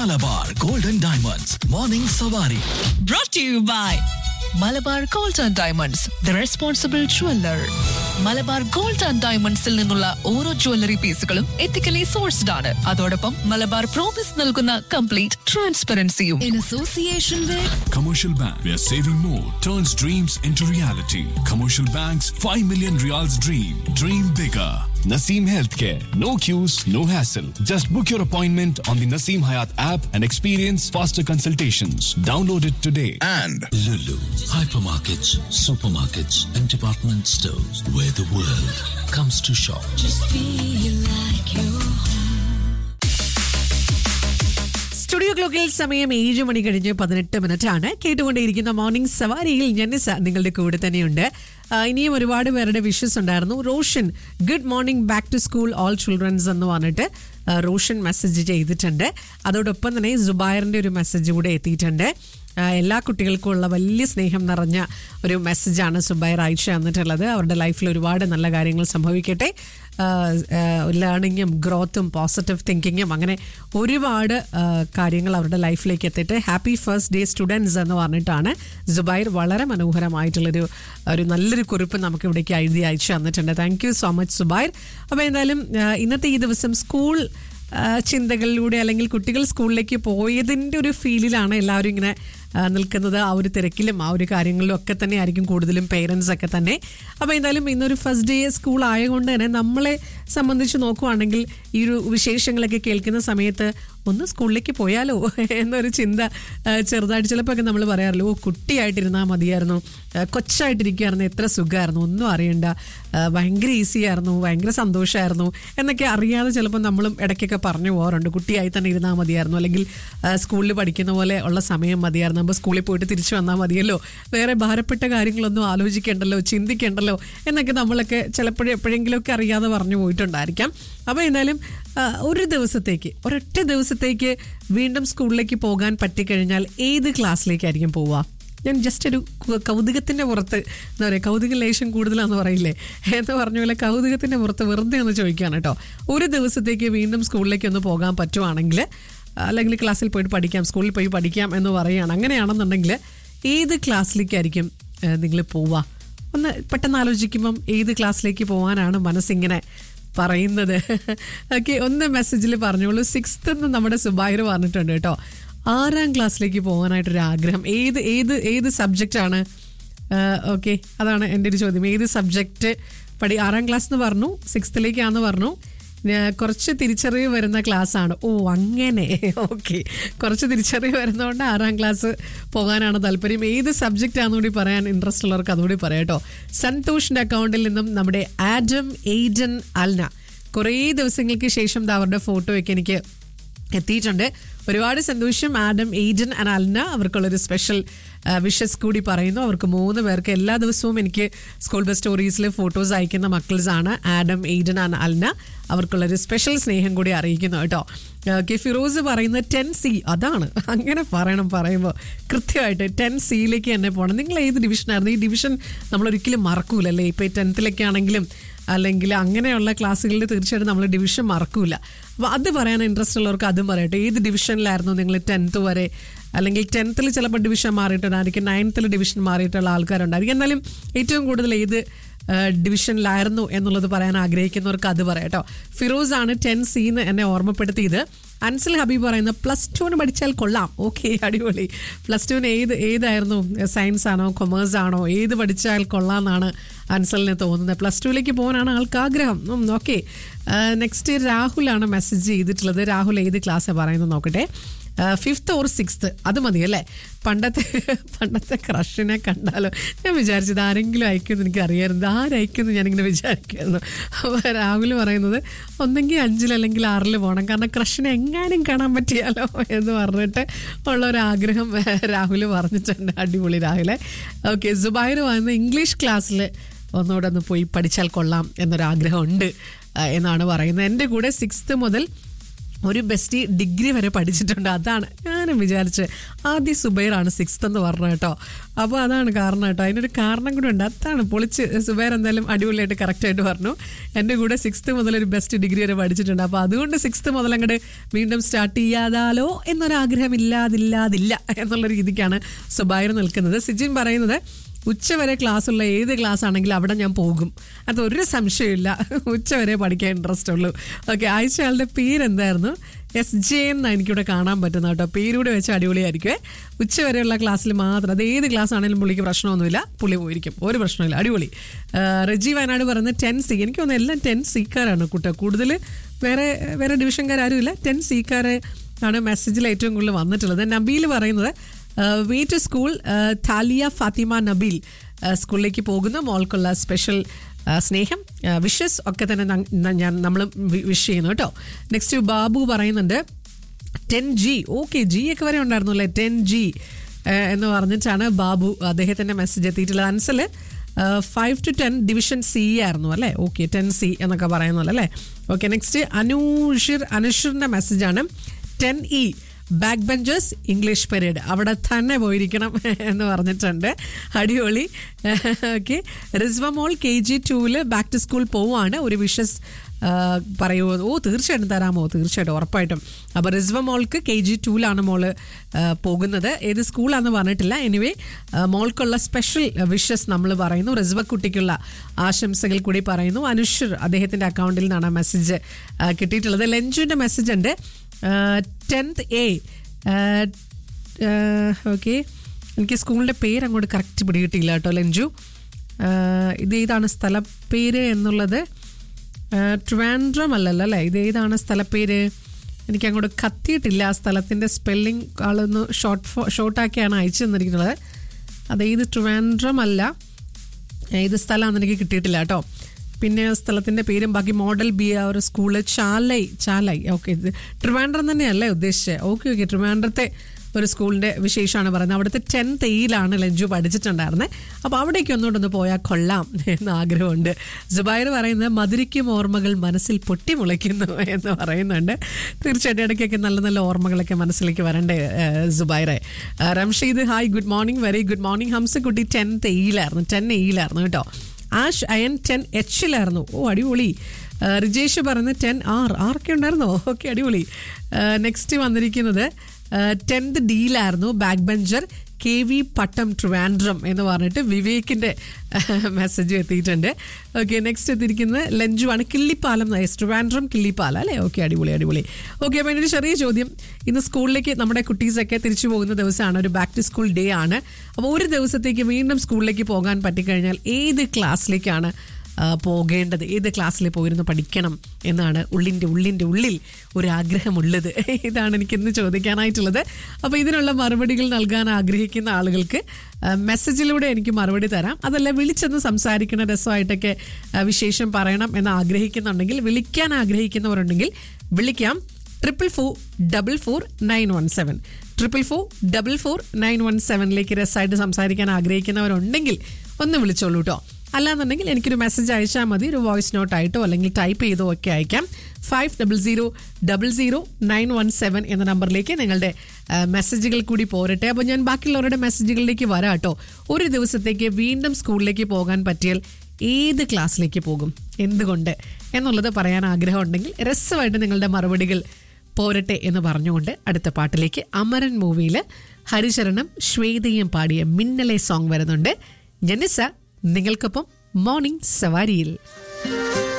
Malabar golden diamonds morning Savari brought to you by Malabar gold and diamonds the responsible jeweller Malabar gold and ഡയമണ്ട്സിൽ നിന്നുള്ള ഓരോ jewellery പീസുകളും ethically sourced ആണ് അതോടൊപ്പം മലബാർ പ്രോമിസ് നൽകുന്ന കംപ്ലീറ്റ് ട്രാൻസ്പെറൻസിയും in association with Commercial Bank, where saving more turns dreams into reality. Commercial Bank's 5 million reals dream. Dream bigger. Naseem Healthcare. No queues, no hassle. Just book your appointment on the Naseem Hayat app and experience faster consultations. Download it today. and Lulu, hypermarkets, supermarkets, and department stores where the world comes to shop. Studio ക്ലോക്കിൽ സമയം ഏഴ് മണി കഴിഞ്ഞ് പതിനെട്ട് minute ആണ് കേട്ടുകൊണ്ടേയിരിക്കുന്ന morning സവാരിയിൽ Janisa നിങ്ങളുടെ കൂടെ തന്നെയുണ്ട് ആ, ഇനിയും ഒരുപാട് പേരുടെ വിഷസ് ഉണ്ടായിരുന്നു Roshan good morning back to school all childrens എന്ന് പറഞ്ഞിട്ട് ആ, റോഷൻ മെസ്സേജ് ചെയ്തിട്ടുണ്ട് അതോടൊപ്പം തന്നെ സുബൈറിന്റെ ഒരു മെസ്സേജ് കൂടെ എത്തിയിട്ടുണ്ട് ആ, എല്ലാ കുട്ടികൾക്കും ഉള്ള വലിയ സ്നേഹം നിറഞ്ഞ ഒരു മെസ്സേജാണ് സുബൈർ ആയിഷ തന്നിട്ടുള്ളത് അവരുടെ ലൈഫിൽ ഒരുപാട് നല്ല കാര്യങ്ങൾ സംഭവിക്കട്ടെ ലേണിങ്ങും ഗ്രോത്തും പോസിറ്റീവ് തിങ്കിങ്ങും അങ്ങനെ ഒരുപാട് ആ, കാര്യങ്ങൾ അവരുടെ ലൈഫിലേക്ക് എത്തിയിട്ട് ഹാപ്പി ഫസ്റ്റ് ഡേ സ്റ്റുഡൻസ് എന്ന് പറഞ്ഞിട്ടാണ് സുബൈർ വളരെ മനോഹരമായിട്ടുള്ളൊരു ഒരു നല്ലൊരു കുറിപ്പ് നമുക്ക് ഇവിടേക്ക് എഴുതി അയച്ചു തന്നിട്ടുണ്ട് thank you so much Subair അപ്പോൾ എന്തായാലും ആ, ഇന്നത്തെ ഈ ദിവസം സ്കൂൾ ആ, ചിന്തകളിലൂടെ അല്ലെങ്കിൽ കുട്ടികൾ സ്കൂളിലേക്ക് പോയതിൻ്റെ ഒരു ഫീലിലാണ് എല്ലാവരും ഇങ്ങനെ ആ, നിൽക്കുന്നത് ആ ഒരു തിരക്കിലും ആ ഒരു കാര്യങ്ങളിലും ഒക്കെ തന്നെ ആയിരിക്കും കൂടുതലും പേരൻസ് ഒക്കെ തന്നെ അപ്പോൾ എന്തായാലും ഇന്നൊരു ഫസ്റ്റ് ഡേ സ്കൂൾ ആയതുകൊണ്ട് തന്നെ നമ്മളെ സംബന്ധിച്ച് നോക്കുവാണെങ്കിൽ ഈ ഒരു വിശേഷങ്ങളൊക്കെ കേൾക്കുന്ന സമയത്ത് ഒന്ന് സ്കൂളിലേക്ക് പോയാലോ എന്നൊരു ചിന്ത ആ, ചെറുതായിട്ട് ചിലപ്പോൾ ഒക്കെ നമ്മൾ പറയാറില്ല ഓ കുട്ടിയായിട്ടിരുന്നാൽ മതിയായിരുന്നു ആ, കൊച്ചായിട്ടിരിക്കുകയായിരുന്നു എത്ര സുഖമായിരുന്നു ഒന്നും അറിയണ്ട ആ, ഭയങ്കര ഈസി ആയിരുന്നു ഭയങ്കര സന്തോഷമായിരുന്നു എന്നൊക്കെ അറിയാതെ ചിലപ്പോൾ നമ്മളും ഇടയ്ക്കൊക്കെ പറഞ്ഞു പോകാറുണ്ട് കുട്ടിയായി തന്നെ ഇരുന്നാൽ മതിയായിരുന്നു അല്ലെങ്കിൽ ആ, സ്കൂളിൽ പഠിക്കുന്ന പോലെ ഉള്ള സമയം മതിയായിരുന്നു അപ്പോൾ സ്കൂളിൽ പോയിട്ട് തിരിച്ചു വന്നാൽ മതിയല്ലോ വേറെ ഭാരപ്പെട്ട കാര്യങ്ങളൊന്നും ആലോചിക്കേണ്ടല്ലോ ചിന്തിക്കേണ്ടല്ലോ എന്നൊക്കെ നമ്മളൊക്കെ ചിലപ്പോഴും എപ്പോഴെങ്കിലുമൊക്കെ അറിയാതെ പറഞ്ഞു പോയിട്ടുണ്ടായിരിക്കാം അപ്പോൾ എന്തായാലും ആ, ഒരു ദിവസത്തേക്ക് ഒരൊറ്റ ദിവസത്തേക്ക് വീണ്ടും സ്കൂളിലേക്ക് പോകാൻ പറ്റിക്കഴിഞ്ഞാൽ ഏത് ക്ലാസ്സിലേക്കായിരിക്കും പോവുക ഞാൻ ജസ്റ്റ് ഒരു കു- കൗതുകത്തിന്റെ പുറത്ത് എന്താ പറയുക കൗതുക ലേശം കൂടുതലാന്ന് പറയില്ലേ എന്ന് പറഞ്ഞ പോലെ കൗതുകത്തിന്റെ പുറത്ത് വെറുതെ ഒന്ന് ചോദിക്കുകയാണ് കേട്ടോ ഒരു ദിവസത്തേക്ക് വീണ്ടും സ്കൂളിലേക്ക് ഒന്ന് പോകാൻ പറ്റുവാണെങ്കിൽ അല്ലെങ്കിൽ ക്ലാസ്സിൽ പോയിട്ട് പഠിക്കാം സ്കൂളിൽ പോയി പഠിക്കാം എന്ന് പറയുകയാണ് അങ്ങനെയാണെന്നുണ്ടെങ്കിൽ ഏത് ക്ലാസ്സിലേക്കായിരിക്കും നിങ്ങൾ പോവുക ഒന്ന് പെട്ടെന്ന് ആലോചിക്കുമ്പം ഏത് ക്ലാസ്സിലേക്ക് പോകാനാണ് മനസ്സിങ്ങനെ പറയുന്നത് ഓക്കെ ഒന്ന് മെസ്സേജിൽ പറഞ്ഞോളൂ സിക്സ്ത്ത് എന്ന് നമ്മുടെ സുബായിർ പറഞ്ഞിട്ടുണ്ട് കേട്ടോ ആറാം ക്ലാസ്സിലേക്ക് പോകാനായിട്ടൊരു ആഗ്രഹം ഏത് ഏത് ഏത് സബ്ജക്റ്റാണ് ഓക്കെ അതാണ് എൻ്റെ ഒരു ചോദ്യം ഏത് സബ്ജക്റ്റ് പഠി ആറാം ക്ലാസ് എന്ന് പറഞ്ഞു സിക്സ്ത്തിലേക്കാന്ന് പറഞ്ഞു ഞാ- കുറച്ച് തിരിച്ചറിവ് വരുന്ന ക്ലാസ് ആണ് ഓ അങ്ങനെ ഓക്കെ കുറച്ച് തിരിച്ചറിവ് വരുന്നതുകൊണ്ട് ആറാം ക്ലാസ് പോകാനാണ് താല്പര്യം ഏത് സബ്ജക്റ്റ് ആണെന്നുകൂടി പറയാൻ ഇൻട്രസ്റ്റ് ഉള്ളവർക്ക് അതുകൂടി പറയാം കേട്ടോ സന്തോഷിന്റെ അക്കൗണ്ടിൽ നിന്നും നമ്മുടെ ആഡം എയ്ഡൻ അൽന കുറേ ദിവസങ്ങൾക്ക് ശേഷം ദാ അവരുടെ ഫോട്ടോയൊക്കെ എനിക്ക് എത്തിയിട്ടുണ്ട് ഒരുപാട് സന്തോഷം ആഡം എയ്ഡൻ ആൻഡ് അൽന അവർക്കുള്ളൊരു സ്പെഷ്യൽ വിഷസ് കൂടി പറയുന്നു അവർക്ക് മൂന്ന് പേർക്ക് എല്ലാ ദിവസവും എനിക്ക് സ്കൂൾ ബസ് സ്റ്റോറീസിൽ ഫോട്ടോസ് അയക്കുന്ന മക്കൾസ് ആണ് ആഡം എയ്ഡൻ ആൻഡ് അൽന അവർക്കുള്ളൊരു സ്പെഷ്യൽ സ്നേഹം കൂടി അറിയിക്കുന്നു കേട്ടോ ഓക്കെ ഫിറോസ് പറയുന്നത് ടെൻ സി അതാണ് അങ്ങനെ പറയണം പറയുമ്പോൾ കൃത്യമായിട്ട് ടെൻ സിയിലേക്ക് തന്നെ പോകണം നിങ്ങൾ ഏത് ഡിവിഷനായിരുന്നു ഈ ഡിവിഷൻ നമ്മൾ ഒരിക്കലും മറക്കൂലല്ലേ ഇപ്പോൾ ഈ ടെൻത്തിലൊക്കെ ആണെങ്കിലും അല്ലെങ്കിൽ അങ്ങനെയുള്ള ക്ലാസ്സുകളിൽ തീർച്ചയായിട്ടും നമ്മൾ ഡിവിഷൻ മറക്കൂല അപ്പോൾ അത് പറയാൻ ഇൻട്രസ്റ്റ് ഉള്ളവർക്ക് അതും പറയട്ടെ ഏത് ഡിവിഷനിലായിരുന്നു നിങ്ങൾ ടെൻത്ത് വരെ അല്ലെങ്കിൽ ടെൻത്തിൽ ചിലപ്പോൾ ഡിവിഷൻ മാറിയിട്ടുണ്ടായിരിക്കും നയൻത്തിൽ ഡിവിഷൻ മാറിയിട്ടുള്ള ആൾക്കാരുണ്ടായിരിക്കും എന്നാലും ഏറ്റവും കൂടുതൽ ഏത് ആ, ഡിവിഷനിലായിരുന്നു എന്നുള്ളത് പറയാൻ ആഗ്രഹിക്കുന്നവർക്ക് അത് പറയാം കേട്ടോ ഫിറോസ് ആണ് ടെൻ സിന്ന് എന്നെ ഓർമ്മപ്പെടുത്തിയത് അൻസൽ ഹബീബ് പറയുന്ന പ്ലസ് ടുവിന് പഠിച്ചാൽ കൊള്ളാം ഓക്കെ അടിപൊളി പ്ലസ് ടുവിന് ഏത് ഏതായിരുന്നു സയൻസ് ആണോ കൊമേഴ്സ് ആണോ ഏത് പഠിച്ചാൽ കൊള്ളാം എന്നാണ് അൻസലിന് തോന്നുന്നത് പ്ലസ് ടുവിലേക്ക് പോകാനാണ് ആൾക്ക് ആഗ്രഹം ഓക്കെ നെക്സ്റ്റ് രാഹുലാണ് മെസ്സേജ് ചെയ്തിട്ടുള്ളത് രാഹുൽ ഏത് ക്ലാസ്സാണ് പറയുന്നത് നോക്കട്ടെ ഫിഫ്ത്ത് ഓർ സിക്സ്ത്ത് അത് മതി അല്ലേ പണ്ടത്തെ പണ്ടത്തെ ക്രഷിനെ കണ്ടാലോ ഞാൻ വിചാരിച്ചത് ആരെങ്കിലും അയക്കുമെന്ന് എനിക്ക് അറിയാമായിരുന്നു ആരയക്കുമെന്ന് ഞാനിങ്ങനെ വിചാരിക്കുമായിരുന്നു അപ്പോൾ രാഹുൽ പറയുന്നത് ഒന്നെങ്കിൽ അഞ്ചിൽ അല്ലെങ്കിൽ ആറിൽ പോകണം കാരണം ക്രഷിനെ എങ്ങാനും കാണാൻ പറ്റിയാലോ എന്ന് പറഞ്ഞിട്ട് ഉള്ള ഒരു ആഗ്രഹം രാഹുൽ പറഞ്ഞിട്ടുണ്ട് അടിപൊളി രാഹുലെ ഓക്കെ സുബൈർ വന്ന് ഇംഗ്ലീഷ് ക്ലാസ്സിൽ ഒന്നുകൂടെ ഒന്ന് പോയി പഠിച്ചാൽ കൊള്ളാം എന്നൊരാഗ്രഹമുണ്ട് ആ, എന്നാണ് പറയുന്നത് എൻ്റെ കൂടെ സിക്സ്ത്ത് മുതൽ ഒരു ബെസ്റ്റ് ഡിഗ്രി വരെ പഠിച്ചിട്ടുണ്ട് അതാണ് ഞാനും വിചാരിച്ച് ആദ്യം സുബൈറാണ് സിക്സ്ത് എന്ന് പറഞ്ഞു കേട്ടോ അപ്പോൾ അതാണ് കാരണം കേട്ടോ അതിനൊരു കാരണം കൂടെ ഉണ്ട് അതാണ് പൊളിച്ച് സുബൈർ എന്തായാലും അടിപൊളിയായിട്ട് കറക്റ്റായിട്ട് പറഞ്ഞു എൻ്റെ കൂടെ സിക്സ്ത് മുതൽ ഒരു ബെസ്റ്റ് ഡിഗ്രി വരെ പഠിച്ചിട്ടുണ്ട് അപ്പോൾ അതുകൊണ്ട് സിക്സ്ത് മുതൽ അങ്ങോട്ട് വീണ്ടും സ്റ്റാർട്ട് ചെയ്യാതാലോ എന്നൊരാഗ്രഹം ഇല്ലാതില്ലാതില്ല എന്നുള്ള രീതിക്കാണ് സുബൈർ നിൽക്കുന്നത് സിജിൻ പറയുന്നത് ഉച്ചവരെ ക്ലാസ് ഉള്ള ഏത് ക്ലാസ് ആണെങ്കിലും അവിടെ ഞാൻ പോകും അതൊരു സംശയമില്ല ഉച്ചവരെ പഠിക്കാൻ ഇൻട്രസ്റ്റ് ഉള്ളൂ ഓക്കെ ആഴ്ച ആളുടെ പേര് എന്തായിരുന്നു എസ് ജെ എന്നാണ് എനിക്കിവിടെ കാണാൻ പറ്റുന്നത് കേട്ടോ പേരൂടെ വെച്ച് അടിപൊളിയായിരിക്കുമേ ഉച്ചവരെയുള്ള ക്ലാസ്സിൽ മാത്രം അത് ഏത് ക്ലാസ് ആണെങ്കിലും പുള്ളിക്ക് പ്രശ്നമൊന്നുമില്ല പുള്ളി പോയിരിക്കും ഒരു പ്രശ്നമില്ല അടിപൊളി ആ, റെജി വയനാട് പറയുന്നത് ടെൻ സി എനിക്ക് തോന്നുന്നു എല്ലാം ടെൻ സിക്കാരാണ് കുട്ട കൂടുതൽ വേറെ വേറെ ഡിവിഷൻകാരും ഇല്ല ടെൻ സിക്കാരെ ആണ് മെസ്സേജിൽ ഏറ്റവും കൂടുതൽ വന്നിട്ടുള്ളത് നബീൽ പറയുന്നത് way to school Thaliya Fathima Nabeel ആ, സ്കൂളിലേക്ക് പോകുന്ന മോൾക്കുള്ള സ്പെഷ്യൽ ആ, സ്നേഹം വിഷസ് ഒക്കെ തന്നെ ന- ന- ഞാൻ നമ്മൾ വിഷ് ചെയ്യുന്നു കേട്ടോ നെക്സ്റ്റ് ബാബു പറയുന്നുണ്ട് ടെൻ ജി ഓക്കെ ജി ഒക്കെ വരെ ഉണ്ടായിരുന്നു അല്ലേ ടെൻ ജി എന്ന് പറഞ്ഞിട്ടാണ് ബാബു അദ്ദേഹത്തിൻ്റെ മെസ്സേജ് എത്തിയിട്ടുള്ളത് Ansal five to ten division C ആയിരുന്നു അല്ലേ ഓക്കെ ടെൻ സി എന്നൊക്കെ പറയുന്നല്ലോ അല്ലേ ഓക്കെ നെക്സ്റ്റ് അനൂഷിർ അനുഷിറിൻ്റെ മെസ്സേജാണ് ten E back benchers English parade അവിടെ തന്നെ പോയിരിക്കണം എന്ന് പറഞ്ഞിട്ടുണ്ട് അടിപൊളി ഓക്കെ റിസ്വമോൾ കെ ജി ടൂവിൽ ബാക്ക് ടു സ്കൂൾ പോവാണ് ഒരു വിഷസ് പറയുമോ ഓ തീർച്ചയായിട്ടും തരാമോ തീർച്ചയായിട്ടും ഉറപ്പായിട്ടും അപ്പോൾ റിസ്വ മോൾക്ക് കെ ജി ടൂവിലാണ് മോള് ആ, പോകുന്നത് ഏത് സ്കൂളാണെന്ന് പറഞ്ഞിട്ടില്ല എനിവേ മോൾക്കുള്ള സ്പെഷ്യൽ വിഷസ് നമ്മൾ പറയുന്നു റിസ്വ കുട്ടിക്കുള്ള ആശംസകൾ കൂടി പറയുന്നു അനുഷർ അദ്ദേഹത്തിൻ്റെ അക്കൗണ്ടിൽ നിന്നാണ് മെസ്സേജ് കിട്ടിയിട്ടുള്ളത് ലഞ്ചുവിൻ്റെ മെസ്സേജ് ഉണ്ട് ടെൻത്ത് എ ഓക്കെ എനിക്ക് സ്കൂളിൻ്റെ പേര് അങ്ങോട്ട് കറക്റ്റ് പിടികിട്ടിയില്ല കേട്ടോ ലഞ്ചു ആ, ഇത് ഏതാണ് സ്ഥലപ്പേര് എന്നുള്ളത് ആ, ട്രിവാൻഡ്രം അല്ലല്ലോ അല്ലേ ഇത് ഏതാണ് സ്ഥലപ്പേര് എനിക്ക് അങ്ങോട്ട് കത്തിയിട്ടില്ല ആ സ്ഥലത്തിൻ്റെ സ്പെല്ലിംഗ് ആളൊന്ന് ഷോർട്ട് ഫോ ഷോർട്ടാക്കിയാണ് അയച്ചു തന്നിരിക്കുന്നത് അത് ഏത് ട്രിവാൻഡ്രം അല്ല ഏത് സ്ഥലമാണെന്ന് എനിക്ക് കിട്ടിയിട്ടില്ല കേട്ടോ പിന്നെ സ്ഥലത്തിൻ്റെ പേരും ബാക്കി മോഡൽ ബി ആ ഒരു സ്കൂള് ചാലൈ ചാലൈ ഓക്കെ ഇത് ട്രിവാൻഡ്രം തന്നെയല്ലേ ഉദ്ദേശിച്ചത് ഓക്കെ ഓക്കെ ട്രിവാൻഡ്രത്തെ ഒരു സ്കൂളിൻ്റെ വിശേഷമാണ് പറയുന്നത് അവിടുത്തെ ടെൻത്ത് എയിലാണ് ലഞ്ചു പഠിച്ചിട്ടുണ്ടായിരുന്നത് അപ്പോൾ അവിടേക്ക് ഒന്നുകൊണ്ടൊന്ന് പോയാൽ കൊള്ളാം എന്ന് ആഗ്രഹമുണ്ട് ജുബൈർ പറയുന്നത് മധുരിക്കും ഓർമ്മകൾ മനസ്സിൽ പൊട്ടിമുളയ്ക്കുന്നു എന്ന് പറയുന്നുണ്ട് തീർച്ചയായിട്ടും ഇടയ്ക്കൊക്കെ നല്ല നല്ല ഓർമ്മകളൊക്കെ മനസ്സിലേക്ക് വരണ്ടേ ഏഹ്, ജുബൈറെ ഏഹ്, Ramsheed hi good morning very good morning Hamsakutty tenth എയിലായിരുന്നു ടെൻ എയിലായിരുന്നു കേട്ടോ ആഷ് അയൻ ടെൻ എച്ചിലായിരുന്നു ഓ അടിപൊളി ആ, റിജേഷ് പറയുന്നത് ടെൻ ആർ ആറൊക്കെ ഉണ്ടായിരുന്നോ ഓക്കെ അടിപൊളി നെക്സ്റ്റ് വന്നിരിക്കുന്നത് ടെൻത്ത് ഡിയിലായിരുന്നു back bencher K V Pattam Trivandrum എന്ന് പറഞ്ഞിട്ട് വിവേകിൻ്റെ മെസ്സേജ് എത്തിയിട്ടുണ്ട് ഓക്കെ നെക്സ്റ്റ് എത്തിയിരിക്കുന്നത് ലഞ്ചുവാണ് കിള്ളിപ്പാലം yes, ട്രിവാൻഡ്രം കിള്ളിപ്പാലം അല്ലേ ഓക്കെ അടിപൊളി അടിപൊളി ഓക്കെ അപ്പോൾ ഒരു ചെറിയ ചോദ്യം ഇന്ന് സ്കൂളിലേക്ക് നമ്മുടെ കുട്ടീസൊക്കെ തിരിച്ചു പോകുന്ന ദിവസമാണ് ഒരു ബാക്ക് ടു സ്കൂൾ ഡേ ആണ് അപ്പോൾ ഒരു ദിവസത്തേക്ക് വീണ്ടും സ്കൂളിലേക്ക് പോകാൻ പറ്റിക്കഴിഞ്ഞാൽ ഏത് ക്ലാസ്സിലേക്കാണ് ആ, പോകേണ്ടത് ഏത് ക്ലാസ്സിൽ പോയിരുന്നു പഠിക്കണം എന്നാണ് ഉള്ളിൻ്റെ ഉള്ളിൻ്റെ ഉള്ളിൽ ഒരു ആഗ്രഹമുള്ളത് ഇതാണ് എനിക്ക് ഇന്ന് ചോദിക്കാനായിട്ടുള്ളത് അപ്പോൾ ഇതിനുള്ള മറുപടികൾ നൽകാൻ ആഗ്രഹിക്കുന്ന ആളുകൾക്ക് ആ, മെസ്സേജിലൂടെ എനിക്ക് മറുപടി തരാം അതല്ല വിളിച്ചെന്ന് സംസാരിക്കുന്ന രസമായിട്ടൊക്കെ ആ, വിശേഷം പറയണം എന്ന് ആഗ്രഹിക്കുന്നുണ്ടെങ്കിൽ വിളിക്കാൻ ആഗ്രഹിക്കുന്നവരുണ്ടെങ്കിൽ വിളിക്കാം triple four double four nine one seven triple four double four nine one സെവനിലേക്ക് രസമായിട്ട് സംസാരിക്കാൻ ആഗ്രഹിക്കുന്നവരുണ്ടെങ്കിൽ ഒന്ന് വിളിച്ചോളൂ കേട്ടോ അല്ലാന്നുണ്ടെങ്കിൽ എനിക്കൊരു മെസ്സേജ് അയച്ചാൽ മതി ഒരു വോയിസ് നോട്ട് ആയിട്ടോ അല്ലെങ്കിൽ ടൈപ്പ് ചെയ്തോ ഒക്കെ അയക്കാം five double zero double zero nine one seven എന്ന നമ്പറിലേക്ക് നിങ്ങളുടെ ആ, മെസ്സേജുകൾ കൂടി പോരട്ടെ അപ്പോൾ ഞാൻ ബാക്കിയുള്ളവരുടെ മെസ്സേജുകളിലേക്ക് വരാം കേട്ടോ ഒരു ദിവസത്തേക്ക് വീണ്ടും സ്കൂളിലേക്ക് പോകാൻ പറ്റിയാൽ ഏത് ക്ലാസ്സിലേക്ക് പോകും എന്തുകൊണ്ട് എന്നുള്ളത് പറയാൻ ആഗ്രഹമുണ്ടെങ്കിൽ രസമായിട്ട് നിങ്ങളുടെ മറുപടികൾ പോരട്ടെ എന്ന് പറഞ്ഞുകൊണ്ട് അടുത്ത പാട്ടിലേക്ക് അമരൻ മൂവിയിൽ ഹരിചരണം ശ്വേതയും പാടിയ മിന്നലെ സോങ് വരുന്നുണ്ട് ജനിസ നിങ്ങൾക്കൊപ്പം മോർണിംഗ് സവാരിയിൽ